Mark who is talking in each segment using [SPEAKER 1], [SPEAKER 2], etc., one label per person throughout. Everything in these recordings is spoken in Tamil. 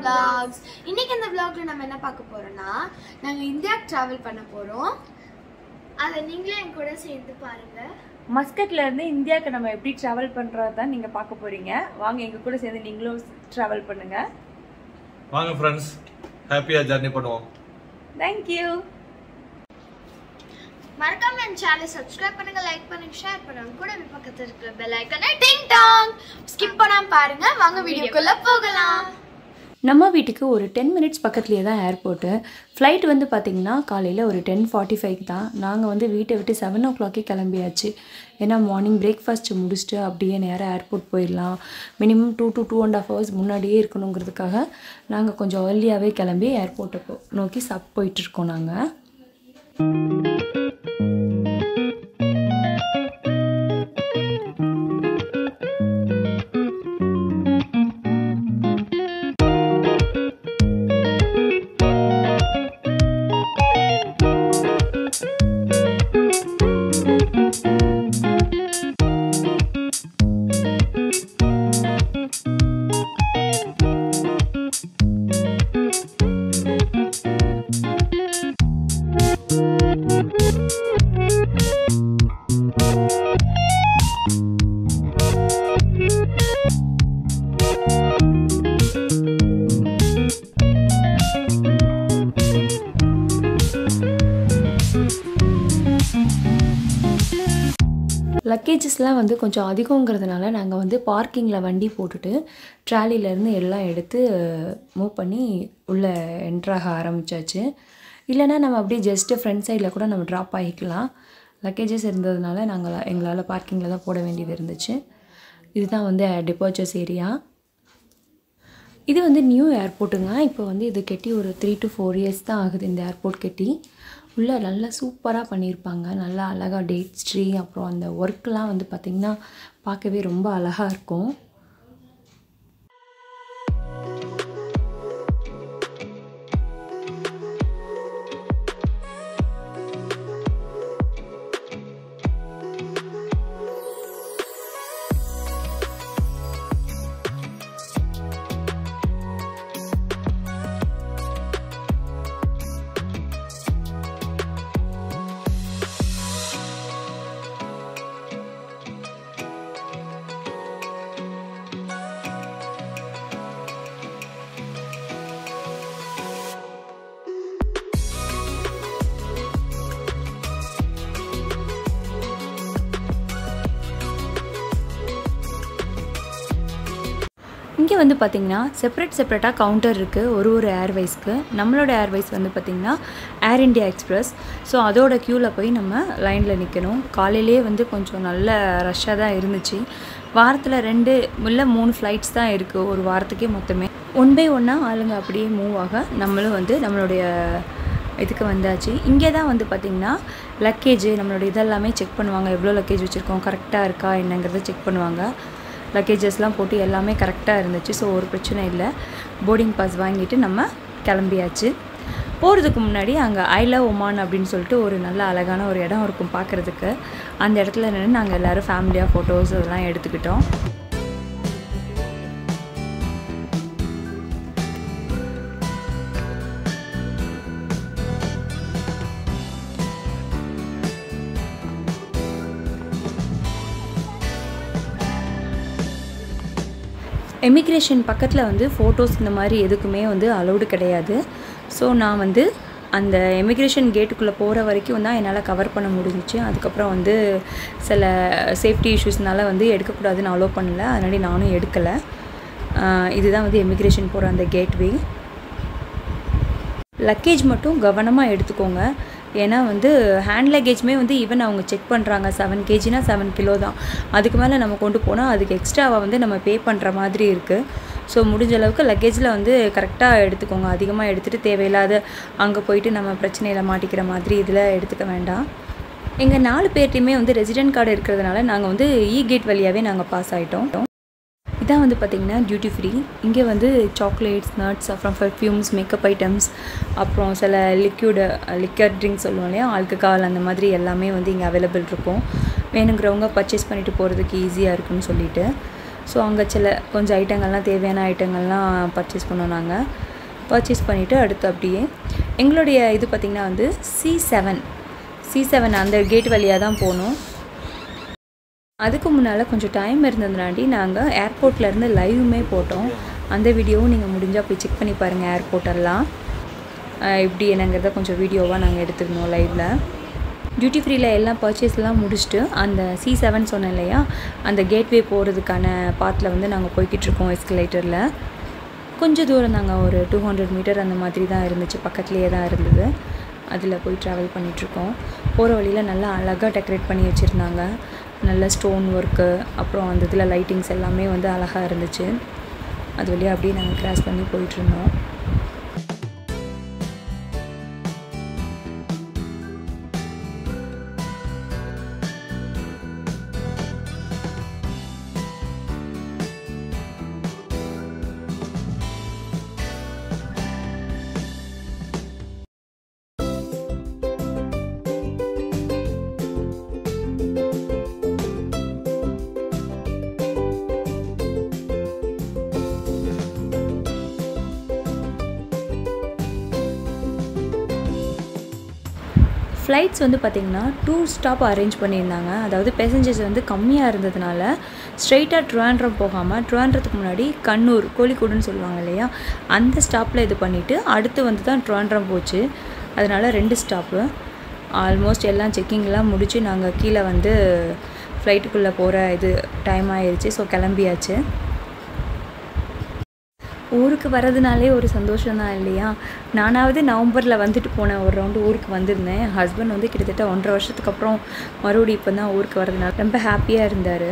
[SPEAKER 1] vlogs இன்னைக்கு இந்த vlogல நம்ம என்ன பார்க்க போறோம்னா நாங்க இந்தியா டிராவல் பண்ண போறோம் அதை நீங்களே என் கூட சேர்ந்து பாருங்க
[SPEAKER 2] மஸ்கட்ல இருந்து இந்தியாவுக்கு நம்ம எப்படி டிராவல் பண்றது தான் நீங்க பார்க்க போறீங்க வாங்க எங்க கூட சேர்ந்து நீங்களும் டிராவல் பண்ணுங்க
[SPEAKER 3] வாங்க ஃப்ரெண்ட்ஸ் ஹாப்பியா ஜர்னி பண்ணுவோம்
[SPEAKER 2] தேங்க்யூ
[SPEAKER 1] மறக்காம என் சேனலை சப்ஸ்கிரைப் பண்ணுங்க லைக் பண்ணுங்க ஷேர் பண்ணுங்க கூட பக்கத்துல இருக்கிற பெல் ஐக்கனை டிங் டாங் ஸ்கிப் பண்ணாம பாருங்க வாங்க வீடியோக்குள்ள போகலாம்
[SPEAKER 4] நம்ம வீட்டுக்கு ஒரு டென் மினிட்ஸ் பக்கத்துலேயே தான் ஏர்போர்ட்டு ஃப்ளைட் வந்து பார்த்திங்கன்னா காலையில் ஒரு டென் ஃபார்ட்டி ஃபைவ் தான் நாங்கள் வந்து வீட்டை விட்டு செவன் ஓ கிளாக்கே கிளம்பியாச்சு ஏன்னா மார்னிங் பிரேக்ஃபாஸ்ட் முடிச்சுட்டு அப்படியே நேராக ஏர்போர்ட் போயிடலாம் minimum two to two and half hours முன்னாடியே இருக்கணுங்கிறதுக்காக நாங்கள் கொஞ்சம் ஏர்லியாகவே கிளம்பி ஏர்போர்ட்டை போ நோக்கி சப் போயிட்டுருக்கோம் நாங்கள் லக்கேஜஸ்லாம் வந்து கொஞ்சம் அதிகங்கிறதுனால நாங்கள் வந்து பார்க்கிங்கில் வண்டி போட்டுட்டு ட்ராலிலேருந்து எல்லாம் எடுத்து மூவ் பண்ணி உள்ளே என்ட்ராக ஆரம்பித்தாச்சு இல்லைனா நம்ம அப்படியே ஜஸ்ட்டு ஃப்ரண்ட் சைடில் கூட நம்ம ட்ராப் ஆகிக்கலாம் லக்கேஜஸ் இருந்ததுனால நாங்கள் எங்களால் பார்க்கிங்கில் தான் போட வேண்டியது இருந்துச்சு இதுதான் வந்து டிபார்ச்சர்ஸ் ஏரியா இது வந்து நியூ ஏர்போர்ட்டுங்க இப்போ வந்து இது கெட்டி ஒரு த்ரீ to ஃபோர் இயர்ஸ் தான் ஆகுது இந்த ஏர்போர்ட் கெட்டி உள்ளே நல்லா சூப்பராக பண்ணியிருப்பாங்க நல்லா அழகாக டேட்ஸ் ட்ரீ அப்புறம் அந்த ஒர்க்லாம் வந்து பார்த்திங்கன்னா பார்க்கவே ரொம்ப அழகாக இருக்கும் இங்கே வந்து பார்த்திங்கன்னா செப்பரேட் செப்பரேட்டாக கவுண்டர் இருக்குது ஒரு ஒரு ஏர்வைஸ்க்கு நம்மளோட ஏர்வைஸ் வந்து பார்த்திங்கன்னா ஏர் இண்டியா எக்ஸ்பிரஸ் ஸோ அதோட க்யூவில் போய் நம்ம லைனில் நிற்கணும் காலையிலேயே வந்து கொஞ்சம் நல்ல ரஷ்ஷாக தான் இருந்துச்சு வாரத்தில் ரெண்டு இல்லை மூணு ஃப்ளைட்ஸ் தான் இருக்குது ஒரு வாரத்துக்கே மொத்தமே ஒன் பை ஒன்னாக ஆளுங்க அப்படியே மூவ் ஆக நம்மளும் வந்து நம்மளுடைய இதுக்கு வந்தாச்சு இங்கே தான் வந்து பார்த்திங்கன்னா லக்கேஜ் நம்மளோட இதெல்லாமே செக் பண்ணுவாங்க எவ்வளோ லக்கேஜ் வச்சுருக்கோம் கரெக்டாக இருக்கா என்னங்கிறத செக் பண்ணுவாங்க லக்கேஜஸ்லாம் போட்டு எல்லாமே கரெக்டாக இருந்துச்சு ஸோ ஒரு பிரச்சனை இல்லை போர்டிங் பாஸ் வாங்கிட்டு நம்ம கிளம்பியாச்சு போகிறதுக்கு முன்னாடி அங்கே ஐ லவ் ஒமான் அப்படின்னு சொல்லிட்டு ஒரு நல்ல அழகான ஒரு இடம் இருக்கும் பார்க்குறதுக்கு அந்த இடத்துல நின்று நாங்கள் எல்லோரும் ஃபேமிலியாக ஃபோட்டோஸ் அதெல்லாம் எடுத்துக்கிட்டோம் எமிக்ரேஷன் பக்கத்தில் வந்து ஃபோட்டோஸ் இந்த மாதிரி எதுக்குமே வந்து அலௌடு கிடையாது ஸோ நான் வந்து அந்த எமிக்ரேஷன் கேட்டுக்குள்ளே போகிற வரைக்கும் தான் என்னால் கவர் பண்ண முடிஞ்சிச்சு அதுக்கப்புறம் வந்து சில சேஃப்டி இஷ்யூஸ்னால வந்து எடுக்கக்கூடாதுன்னு அலோவ் பண்ணல அதனால நானும் எடுக்கலை ஆஹ் இதுதான் வந்து எமிக்ரேஷன் போகிற அந்த கேட்வே லக்கேஜ் மட்டும் கவனமாக எடுத்துக்கோங்க ஏன்னா வந்து ஹேண்ட் லக்கேஜ்மே வந்து ஈவன் அவங்க செக் பண்ணுறாங்க செவன் கேஜினா செவன் கிலோ தான் அதுக்கு மேலே நம்ம கொண்டு போனால் அதுக்கு எக்ஸ்ட்ராவாக வந்து நம்ம பே பண்ணுற மாதிரி இருக்குது ஸோ முடிஞ்ச அளவுக்கு லக்கேஜில் வந்து கரெக்டாக எடுத்துக்கோங்க அதிகமாக எடுத்துகிட்டு தேவையில்லாத அங்கே போயிட்டு நம்ம பிரச்சனையில் மாட்டிக்கிற மாதிரி இதில் எடுத்துக்க வேண்டாம் எங்கள் நாலு பேர்ட்டையுமே வந்து ரெசிடென்ட் கார்டு இருக்கிறதுனால நாங்கள் வந்து இ கேட் வழியாகவே நாங்கள் பாஸ் ஆகிட்டோம் இதான் வந்து பார்த்திங்கன்னா டியூட்டி ஃப்ரீ இங்கே வந்து சாக்லேட்ஸ் நட்ஸ் அப்புறம் பர்ஃப்யூம்ஸ் மேக்கப் ஐட்டம்ஸ் அப்புறம் சில லிக்யூடு லிக்கர் ட்ரிங்க்ஸ் சொல்லுவோம் இல்லையா ஆல்கஹால் அந்த மாதிரி எல்லாமே வந்து இங்கே அவைலபிள் இருக்கும் வேணுங்கிறவங்க பர்ச்சேஸ் பண்ணிட்டு போகிறதுக்கு ஈஸியாக இருக்குன்னு சொல்லிட்டு ஸோ அங்கே சில கொஞ்சம் ஐட்டங்கள்லாம் தேவையான ஐட்டங்கள்லாம் பர்ச்சேஸ் பண்ணோம் நாங்கள் பர்ச்சேஸ் பண்ணிவிட்டு அடுத்து அப்படியே எங்களுடைய இது பார்த்திங்கன்னா வந்து சி செவன் சி செவன் அந்த கேட் வழியாக தான் போகணும் அதுக்கு முன்னால் கொஞ்சம் டைம் இருந்ததுனாடி நாங்கள் ஏர்போர்ட்லேருந்து லைவுமே போட்டோம் அந்த வீடியோவும் நீங்கள் முடிஞ்சால் போய் செக் பண்ணி பாருங்கள் ஏர்போர்ட்டெல்லாம் எப்படி என்னங்கிறத கொஞ்சம் வீடியோவாக நாங்கள் எடுத்துருந்தோம் லைவில் டியூட்டி ஃப்ரீயில் எல்லாம் பர்ச்சேஸ்லாம் முடிச்சுட்டு அந்த சி செவன் சொன்னேன் இல்லையா அந்த கேட்வே போகிறதுக்கான பாத்தில் வந்து நாங்கள் போய்கிட்டு இருக்கோம் எஸ்கலேட்டரில் கொஞ்சம் தூரம் நாங்கள் ஒரு டூ ஹண்ட்ரட் மீட்டர் அந்த மாதிரி தான் இருந்துச்சு பக்கத்துலேயே தான் இருந்தது அதில் போய் ட்ராவல் பண்ணிகிட்ருக்கோம் போகிற வழியில் நல்லா அழகாக டெக்கரேட் பண்ணி வச்சுருந்தாங்க நல்ல ஸ்டோன் ஒர்க்கு அப்புறம் அந்த இதில் லைட்டிங்ஸ் எல்லாமே வந்து அழகாக இருந்துச்சு அது வழியாக அப்படியே நாங்கள் கிராஸ் பண்ணி போயிட்டுருந்தோம் ஃப்ளைட்ஸ் வந்து பார்த்திங்கன்னா டூ ஸ்டாப் அரேஞ்ச் பண்ணியிருந்தாங்க அதாவது பேசஞ்சர்ஸ் வந்து கம்மியாக இருந்ததுனால ஸ்ட்ரெயிட்டாக ட்ருவாண்ட்ரம் போகாமல் ட்ருவாண்ட்ரத்துக்கு முன்னாடி கண்ணூர் கோழிக்கூடுன்னு சொல்லுவாங்க இல்லையா அந்த ஸ்டாப்பில் இது பண்ணிவிட்டு அடுத்து வந்து தான் ட்ருவாண்ட்ரம் போச்சு அதனால் ரெண்டு ஸ்டாப்பு ஆல்மோஸ்ட் எல்லாம் செக்கிங்லாம் முடித்து நாங்கள் கீழே வந்து ஃப்ளைட்டுக்குள்ளே போகிற இது டைம் ஆயிடுச்சு ஸோ கிளம்பியாச்சு ஊருக்கு வர்றதுனாலே ஒரு சந்தோஷம் தான் இல்லையா நானாவது நவம்பரில் வந்துட்டு போனேன் ஒரு ரவுண்டு ஊருக்கு வந்திருந்தேன் ஹஸ்பண்ட் வந்து கிட்டத்தட்ட ஒன்றரை வருஷத்துக்கு அப்புறம் மறுபடியும் இப்போ தான் ஊருக்கு வர்றதுனால ரொம்ப ஹாப்பியாக இருந்தார்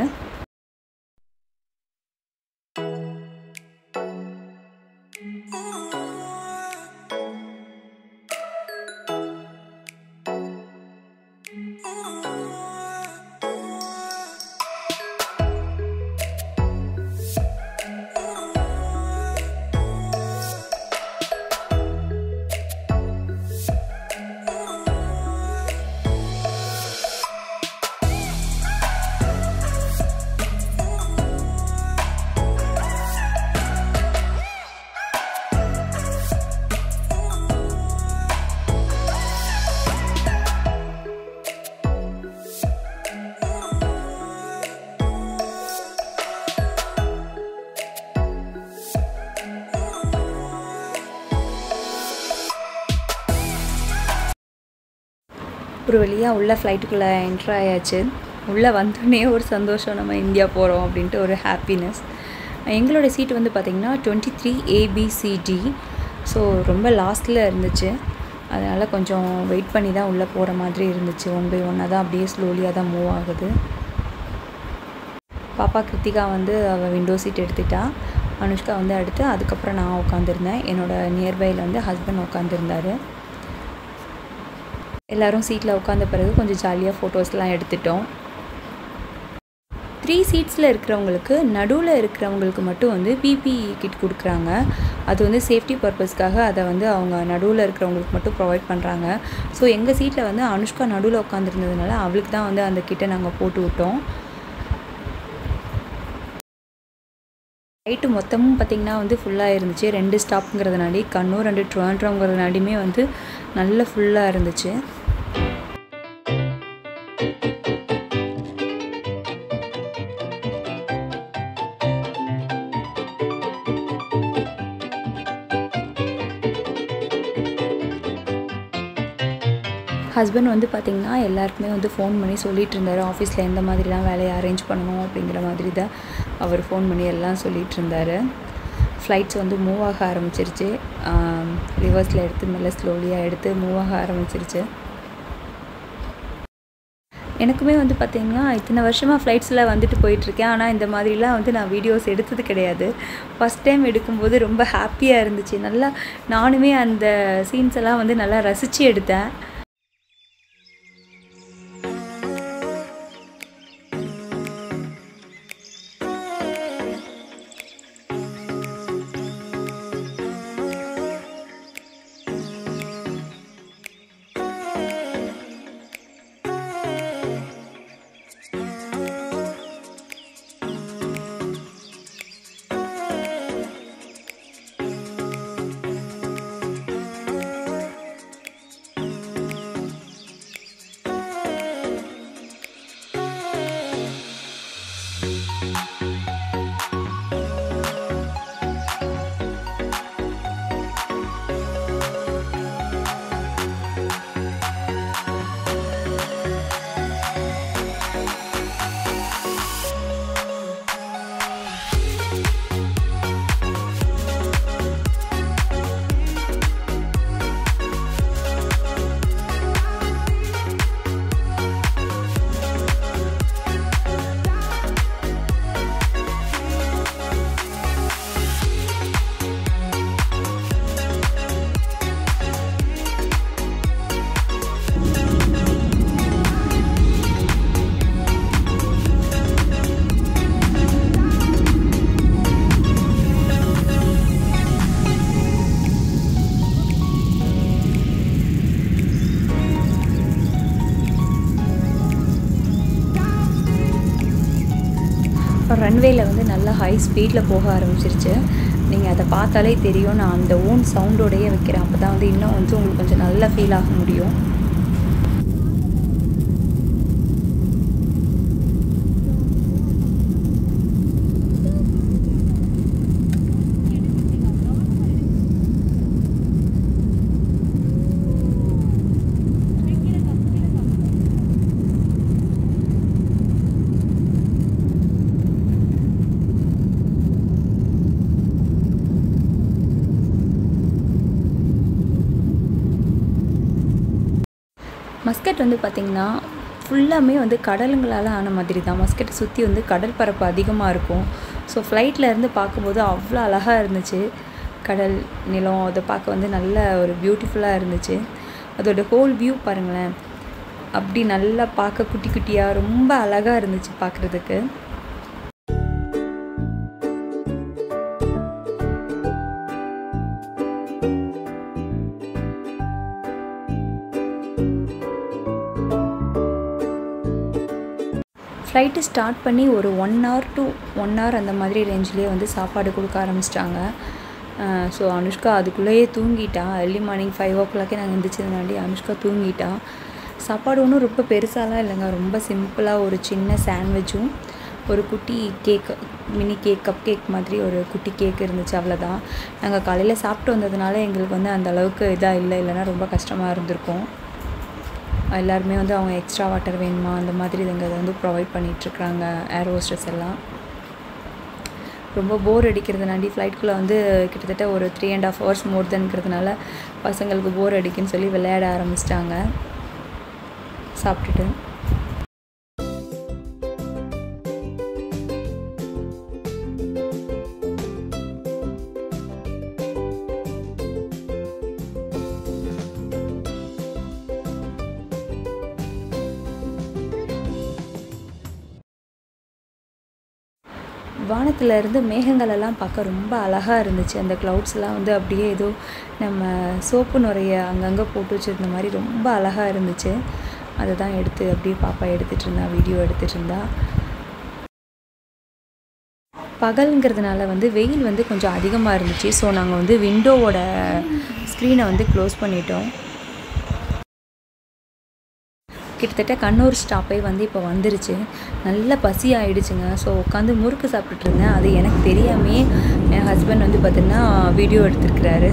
[SPEAKER 4] ஒரு வழியாக உள்ள ஃப்ளைட்டுக்குள்ளே என்ட்ரு ஆயாச்சு உள்ளே வந்தோடனே ஒரு சந்தோஷம் நம்ம இந்தியா போகிறோம் அப்படின்ட்டு ஒரு ஹாப்பினஸ் எங்களோட சீட் வந்து பார்த்திங்கன்னா டுவெண்ட்டி த்ரீ ஏபிசிடி ஸோ ரொம்ப லாஸ்ட்டில் இருந்துச்சு அதனால் கொஞ்சம் வெயிட் பண்ணி தான் உள்ளே போகிற மாதிரி இருந்துச்சு ஒன் பை ஒன்னாக தான் அப்படியே ஸ்லோலியாக தான் மூவ் ஆகுது பாப்பா கிருத்திகா வந்து அவள் விண்டோ சீட் எடுத்துட்டா அனுஷ்கா வந்து அடுத்து அதுக்கப்புறம் நான் உட்காந்துருந்தேன் என்னோடய நியர்பையில் வந்து ஹஸ்பண்ட் உட்காந்துருந்தாரு எல்லோரும் சீட்டில் உட்காந்த பிறகு கொஞ்சம் ஜாலியாக ஃபோட்டோஸ்லாம் எடுத்துட்டோம் த்ரீ சீட்ஸில் இருக்கிறவங்களுக்கு நடுவில் இருக்கிறவங்களுக்கு மட்டும் வந்து பிபிஇ கிட் கொடுக்குறாங்க அது வந்து சேஃப்டி பர்பஸ்க்காக அதை வந்து அவங்க நடுவில் இருக்கிறவங்களுக்கு மட்டும் ப்ரொவைட் பண்ணுறாங்க ஸோ எங்கள் சீட்டில் வந்து அனுஷ்கா நடுவில் உட்காந்துருந்ததுனால அவளுக்கு தான் வந்து அந்த கிட்டை நாங்கள் போட்டு விட்டோம் நைட்டு மொத்தமும் பார்த்திங்கன்னா வந்து ஃபுல்லாக இருந்துச்சு ரெண்டு ஸ்டாப்புங்கிறதுனாடி கண்ணூர் ரெண்டு ட்ருவாண்ட்ரம்ங்கிறதுனாடியுமே வந்து நல்ல ஃபுல்லாக இருந்துச்சு ஹஸ்பண்ட் வந்து பார்த்திங்கன்னா எல்லாருக்குமே வந்து ஃபோன் பண்ணி சொல்லிகிட்டு இருந்தார் ஆஃபீஸில் எந்த மாதிரிலாம் வேலையை அரேஞ்ச் பண்ணணும் அப்படிங்கிற மாதிரி தான் அவர் ஃபோன் பண்ணி எல்லாம் சொல்லிகிட்டு இருந்தார் ஃப்ளைட்ஸ் வந்து மூவ் ஆக ஆரம்பிச்சிருச்சு ரிவர்ஸில் எடுத்து மெல்ல ஸ்லோலியாக எடுத்து மூவ் ஆக ஆரம்பிச்சிருச்சு எனக்குமே வந்து பார்த்திங்கன்னா இத்தனை வருஷமாக ஃப்ளைட்ஸில் வந்துட்டு போயிட்டுருக்கேன் ஆனால் இந்த மாதிரிலாம் வந்து நான் வீடியோஸ் எடுத்தது கிடையாது ஃபஸ்ட் டைம் எடுக்கும்போது ரொம்ப ஹாப்பியாக இருந்துச்சு நல்லா நானுமே அந்த சீன்ஸ் எல்லாம் வந்து நல்லா ரசித்து எடுத்தேன் ரன்வேல வந்து நல்லா ஹை ஸ்பீடில் போக ஆரம்பிச்சிருச்சு நீங்கள் அதை பார்த்தாலே தெரியும் நான் அந்த ஓன் சவுண்டோடையே வைக்கிறேன் அப்போ தான் வந்து இன்னும் வந்து உங்களுக்கு கொஞ்சம் நல்லா ஃபீல் ஆக முடியும் மஸ்கட் வந்து பார்த்திங்கன்னா ஃபுல்லாமே வந்து கடலுங்களால் ஆன மாதிரி தான் மஸ்கட்டை சுற்றி வந்து கடல் பரப்பு அதிகமாக இருக்கும் ஸோ ஃப்ளைட்டில் இருந்து பார்க்கும்போது அவ்வளோ அழகாக இருந்துச்சு கடல் நிலம் அதை பார்க்க வந்து நல்ல ஒரு பியூட்டிஃபுல்லாக இருந்துச்சு அதோட ஹோல் வியூ பாருங்களேன் அப்படி நல்லா பார்க்க குட்டி குட்டியாக ரொம்ப அழகாக இருந்துச்சு பார்க்குறதுக்கு ஃப்ளைட்டு ஸ்டார்ட் பண்ணி ஒரு one hour to one hour அந்த மாதிரி ரேஞ்சிலே வந்து சாப்பாடு கொடுக்க ஆரம்பிச்சிட்டாங்க ஸோ அனுஷ்கா அதுக்குள்ளேயே தூங்கிட்டா ஏர்லி மார்னிங் ஃபைவ் ஓ கிளாக்கே நாங்கள் எந்திரிச்சதுனாடி அனுஷ்கா தூங்கிட்டா சாப்பாடு ஒன்றும் ரொம்ப பெருசாலாம் இல்லைங்க ரொம்ப சிம்பிளாக ஒரு சின்ன சாண்ட்விச்சும் ஒரு குட்டி cake mini cake cup cake மாதிரி ஒரு குட்டி கேக் இருந்துச்சு அவ்வளோதான் நாங்கள் காலையில் சாப்பிட்டு வந்ததுனால எங்களுக்கு வந்து அந்த அளவுக்கு இதாக இல்லை இல்லைன்னா ரொம்ப கஷ்டமாக இருந்திருக்கும் எல்லாருமே வந்து அவங்க எக்ஸ்ட்ரா வாட்டர் வேணுமா அந்த மாதிரி இங்கே அதை வந்து ப்ரொவைட் பண்ணிகிட்ருக்குறாங்க ஏர் ஹோஸ்டர்ஸ் எல்லாம் ரொம்ப போர் அடிக்கிறதுனாடி ஃப்ளைட்குள்ளே வந்து கிட்டத்தட்ட ஒரு three and half hours more தென்ங்கிறதுனால பசங்களுக்கு போர் அடிக்குன்னு சொல்லி விளையாட ஆரம்பிச்சிட்டாங்க சாப்பிட்டுட்டு வானத்தில் இருந்து மேகங்கள் எல்லாம் பார்க்க ரொம்ப அழகாக இருந்துச்சு அந்த க்ளவுட்ஸ்லாம் வந்து அப்படியே ஏதோ நம்ம சோப்பு நுரைய அங்கங்கே போட்டு வச்சுருந்த மாதிரி ரொம்ப அழகாக இருந்துச்சு அதை தான் எடுத்து அப்படியே பாப்பா எடுத்துகிட்டு இருந்தா வீடியோ எடுத்துகிட்டு இருந்தா பகலுங்கிறதுனால வந்து வெயில் வந்து கொஞ்சம் அதிகமாக இருந்துச்சு ஸோ நாங்கள் வந்து விண்டோவோட ஸ்க்ரீனை வந்து க்ளோஸ் பண்ணிட்டோம் கிட்டத்தட்ட கண்ணூர் ஸ்டாப்பே வந்து இப்போ வந்துருச்சு நல்ல பசி ஆயிடுச்சுங்க ஸோ உட்காந்து முறுக்கு சாப்பிட்டுட்டு இருந்தேன் அது எனக்கு தெரியாமே என் ஹஸ்பண்ட் வந்து பார்த்தீங்கன்னா வீடியோ எடுத்திருக்கிறாரு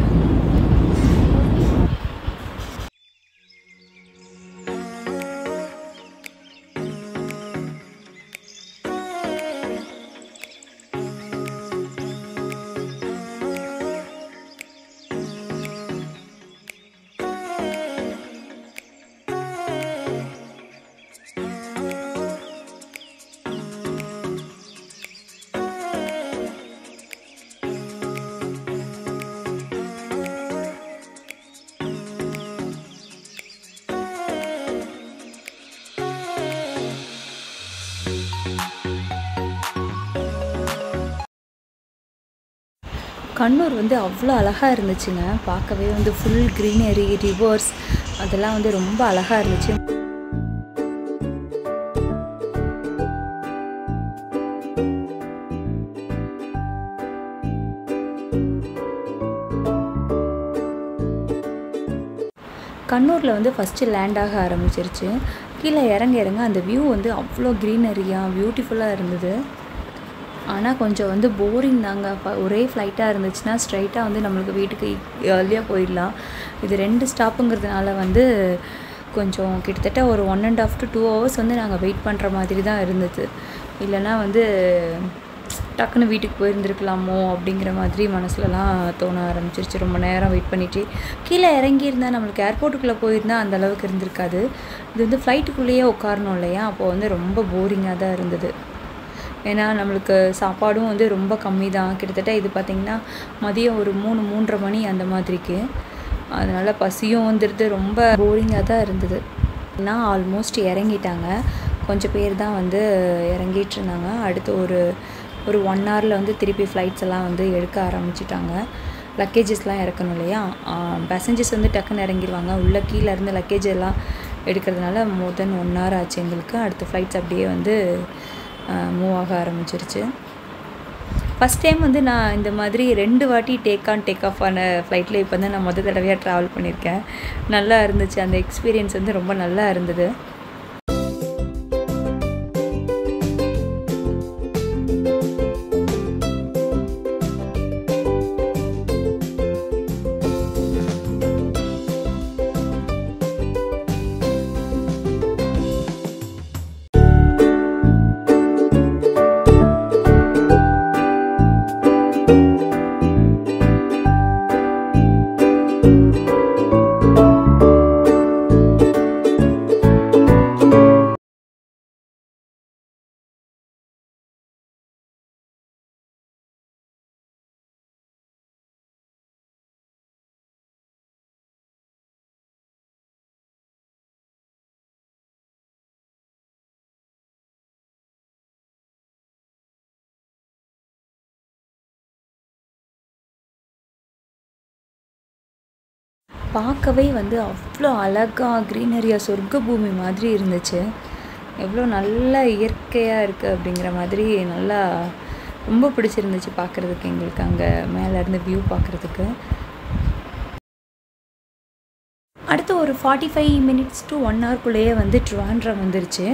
[SPEAKER 4] கண்ணூர் வந்து அவ்வளோ அழகாக இருந்துச்சுங்க பார்க்கவே வந்து ஃபுல் க்ரீனரி ரிவர்ஸ் அதெல்லாம் வந்து ரொம்ப அழகாக இருந்துச்சு கண்ணூரில் வந்து ஃபஸ்ட்டு லேண்ட் ஆக ஆரம்பிச்சிருச்சு கீழே இறங்க இறங்க அந்த வியூ வந்து அவ்வளோ க்ரீனரியாக பியூட்டிஃபுல்லாக இருந்தது ஆனால் கொஞ்சம் வந்து போரிங் தாங்க ஃப- ஒரே ஃப்ளைட்டாக இருந்துச்சுன்னா ஸ்ட்ரைட்டாக வந்து நம்மளுக்கு வீட்டுக்கு ஏர்லியாக போயிடலாம் இது ரெண்டு ஸ்டாப்புங்கிறதுனால வந்து கொஞ்சம் கிட்டத்தட்ட ஒரு one and half to two hours வந்து நாங்கள் வெயிட் பண்ணுற மாதிரி தான் இருந்தது இல்லைன்னா வந்து டக்குன்னு வீட்டுக்கு போயிருந்துருக்கலாமோ அப்படிங்கிற மாதிரி மனசுலலாம் தோண ஆரம்பிச்சிருச்சு ரொம்ப நேரம் வெயிட் பண்ணிட்டு கீழே இறங்கியிருந்தா நம்மளுக்கு ஏர்போர்ட்டுக்குள்ளே போயிருந்தா அந்த அளவுக்கு இருந்திருக்காது இது வந்து ஃப்ளைட்டுக்குள்ளேயே உட்காரணும் இல்லையா அப்போ வந்து ரொம்ப போரிங்காக தான் இருந்தது ஏன்னா நம்மளுக்கு சாப்பாடும் வந்து ரொம்ப கம்மி தான் கிட்டத்தட்ட இது பார்த்திங்கன்னா மதியம் ஒரு மூணு மூன்றரை மணி அந்த மாதிரிக்கு அதனால் பசியும் வந்துடுது ரொம்ப போரிங்காக தான் இருந்தது ஏன்னா ஆல்மோஸ்ட் இறங்கிட்டாங்க கொஞ்சம் பேர் தான் வந்து இறங்கிட்டு இருந்தாங்க அடுத்து ஒரு ஒரு ஒன் ஹவரில் வந்து திருப்பி ஃப்ளைட்ஸ் எல்லாம் வந்து எடுக்க ஆரம்பிச்சிட்டாங்க லக்கேஜஸ்லாம் இறக்கணும் இல்லையா பேசஞ்சர்ஸ் வந்து டக்குன்னு இறங்கிடுவாங்க உள்ள கீழே இருந்து லக்கேஜ் எல்லாம் எடுக்கிறதுனால மோர் தென் ஒன் ஹவர் ஆச்சு எங்களுக்கு அடுத்த ஃப்ளைட்ஸ் அப்படியே வந்து மூவ் ஆக ஆரம்பிச்சிருச்சு ஃபஸ்ட் டைம் வந்து நான் இந்த மாதிரி ரெண்டு வாட்டி டேக் ஆன் டேக் ஆஃப் ஆன ஃப்ளைட்டில் இப்போ தான் நான் மொதல் தடவையாக ட்ராவல் பண்ணியிருக்கேன் நல்லா இருந்துச்சு அந்த எக்ஸ்பீரியன்ஸ் வந்து ரொம்ப நல்லா இருந்தது பார்க்கவே வந்து அவ்வளோ அழகாக க்ரீனரியாக சொர்க்க பூமி மாதிரி இருந்துச்சு எவ்வளோ நல்ல இயற்கையாக இருக்குது அப்படிங்கிற மாதிரி நல்லா ரொம்ப பிடிச்சிருந்துச்சு பார்க்குறதுக்கு எங்களுக்கு அங்கே மேலேருந்து வியூ பார்க்குறதுக்கு அடுத்து ஒரு forty five minutes to one ஹவர்க்குள்ளேயே வந்து ட்ரிவாண்ட்ரம் வந்துருச்சு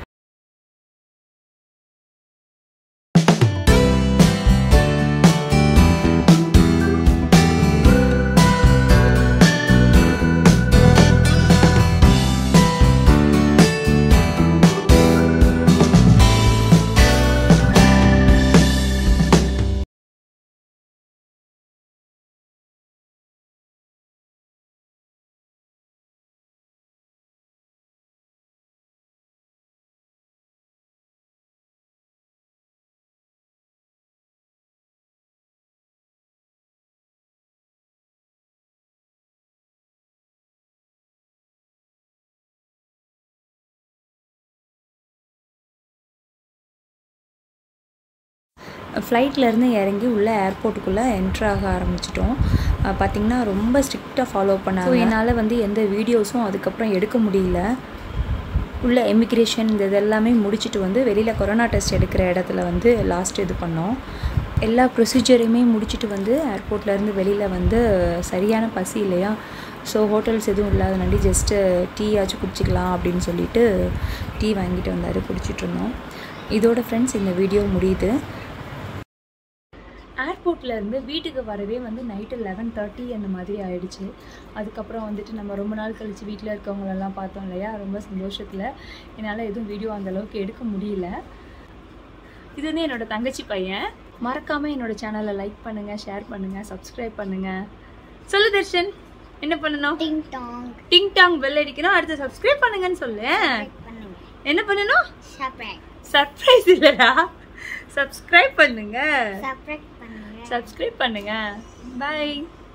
[SPEAKER 4] ஃப்ளைட்லேருந்து இறங்கி உள்ள ஏர்போர்ட்டுக்குள்ளே என்ட்ரு ஆக ஆரம்பிச்சிட்டோம் பார்த்திங்கன்னா ரொம்ப ஸ்ட்ரிக்டாக ஃபாலோ பண்ணாங்க ஸோ என்னால் வந்து எந்த வீடியோஸும் அதுக்கப்புறம் எடுக்க முடியல உள்ள எமிக்ரேஷன் இந்த இதெல்லாமே முடிச்சுட்டு வந்து வெளியில் கொரோனா டெஸ்ட் எடுக்கிற இடத்துல வந்து லாஸ்ட் இது பண்ணோம் எல்லா ப்ரொசீஜரையுமே முடிச்சுட்டு வந்து ஏர்போர்ட்லேருந்து வெளியில் வந்து சரியான பசி இல்லையா ஸோ ஹோட்டல்ஸ் எதுவும் இல்லாதனாடி ஜஸ்ட்டு டீ ஆச்சும் குடிச்சிக்கலாம் அப்படின்னு சொல்லிட்டு டீ வாங்கிட்டு வந்தார் குடிச்சிட்டு இருந்தோம் இதோட ஃப்ரெண்ட்ஸ் இந்த வீடியோ முடியுது ஏர்போர்ட்ல இருந்து வீட்டுக்கு வரவே வந்து நைட்டு லெவன் தேர்ட்டி அந்த மாதிரி ஆயிடுச்சு அதுக்கப்புறம் வந்துட்டு நம்ம ரொம்ப நாள் கழிச்சு வீட்டில் இருக்கவங்களெல்லாம் பார்த்தோம் இல்லையா ரொம்ப சந்தோஷத்தில் என்னால் எதுவும் வீடியோ அந்த அளவுக்கு எடுக்க முடியல இது வந்து என்னோட தங்கச்சி பையன் மறக்காமல் என்னோட சேனலை லைக் பண்ணுங்கள் ஷேர் பண்ணுங்கள் சப்ஸ்கிரைப் பண்ணுங்கள் சொல்லு தர்ஷன் என்ன பண்ணணும்
[SPEAKER 1] ding dong
[SPEAKER 4] ding dong bell அடிக்கணும் அடுத்து சப்ஸ்கிரைப் பண்ணுங்கன்னு சொல்லு
[SPEAKER 1] பண்ணுங்க
[SPEAKER 4] என்ன பண்ணணும்
[SPEAKER 1] சப்ரைட்
[SPEAKER 4] சர்ப்ரைஸ் இல்லடா சப்ஸ்கிரைப் பண்ணுங்க
[SPEAKER 1] சப்ரைட் பண்ணுங்க
[SPEAKER 4] சப்ஸ்கிரைப் பண்ணுங்க பை